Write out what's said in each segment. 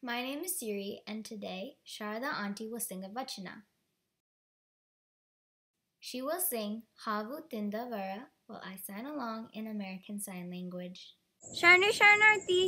My name is Siri, and today Sharada Auntie will sing a vachana. She will sing Havu Tindavara while I sign along in American Sign Language. Sharnu Sharanarthi!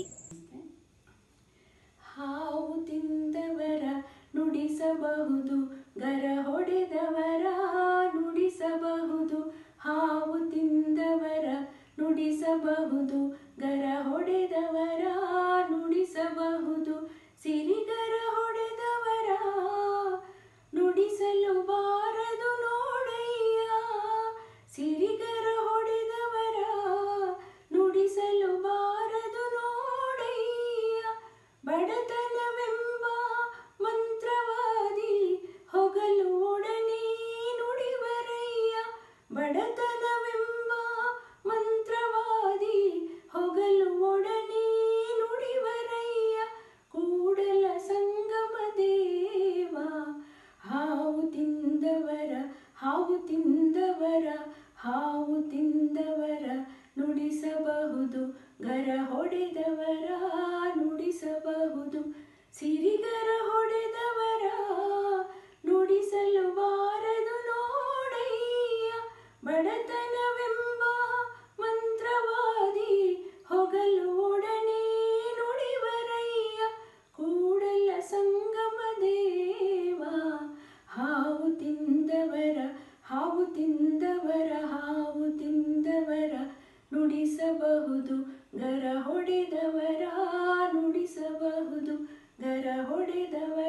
ಹಾವು ತಿಂದವರ ನುಡಿಸಬಹುದು ಗರ ಹೊಡೆದವರ ನುಡಿಸಬಹುದು ಹಾವು ತಿಂದವರ ನುಡಿಸಬಹುದು ಗರ ಹೊಡೆದವರ ನುಡಿಸಬಹುದು ಸಿರಿಗರ ಹೊಡೆದವರ ನುಡಿಸಲು ಬಾರದು ನೋಡಯ್ಯ ಸಿರಿಗರ ಹೊಡೆದವರ ನುಡಿಸಲು ಬಾರದು ನೋಡಯ್ಯ ಬಡತನವೆಂಬ ಮಂತ್ರವಾದಿ ಹೊಗಲು ಒಡನೆ ನುಡಿವರಯ್ಯ ಬಡತನವೆಂಬ ಮಂತ್ರವಾದಿ ಹೊಗಲು ಒಡನೆ ನುಡಿವರಯ್ಯ ಕೂಡಲ ಸಂಗಮ ದೇವ ಹಾವು ತಿಂದವರ ಹಾವು ತಿಂದವರ ಹಾವು ತಿಂದವರ ನುಡಿಸಬಹುದು ಗರ ಹೊಡೆದವರ ನುಡಿಸಬಹುದು ಸಿರಿಗರ ಹೊಡೆದವರ ನುಡಿಸಲು ಬಾರದು ನೋಡಯ್ಯ ಬಡತನವೆಂಬ ಮಂತ್ರವಾದಿ ಹೊಗಲು ಒಡನೆ ನುಡಿವರಯ್ಯ ಕೂಡಲ ಸಂಗಮ ದೇವ ಹಾವು ತಿಂದವರ ಹಾವು ತಿಂದವರ ಹಾವು ತಿಂದವರ ನುಡಿಸಬಹುದು ಗರ ಹೊಡೆದವರ ನುಡಿಸಬಹುದು ಗರ ಹೊಡೆದವರ